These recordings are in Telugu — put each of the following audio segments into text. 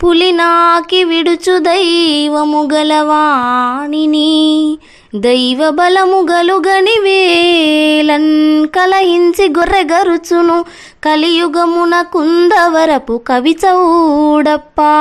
పులినాకి విడుచు దైవము గలవాణిని దైవ బలము గలుగని వేలన్ కలహించి గొర్రెగరుచును కలియుగమున కుందవరపు కవి చౌడప్పా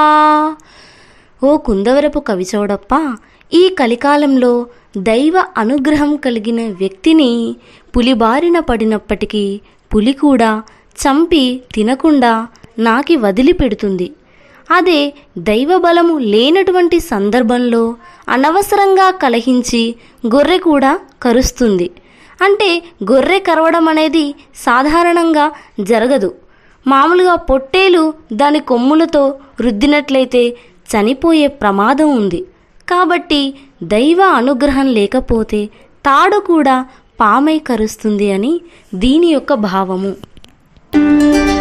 ఓ కుందవరపు కవి చౌడప్ప ఈ కలికాలంలో దైవ అనుగ్రహం కలిగిన వ్యక్తిని పులిబారిన పడినప్పటికీ పులి కూడా చంపి తినకుండా నాకి వదిలిపెడుతుంది అదే దైవ బలము లేనటువంటి సందర్భంలో అనవసరంగా కలహించి గొర్రె కూడా కరుస్తుంది అంటే గొర్రె కరవడం అనేది సాధారణంగా జరగదు మామూలుగా పొట్టేలు దాని కొమ్ములతో రుద్దినట్లయితే చనిపోయే ప్రమాదం ఉంది కాబట్టి దైవ అనుగ్రహం లేకపోతే తాడు కూడా పామై కరుస్తుంది అని దీని యొక్క భావము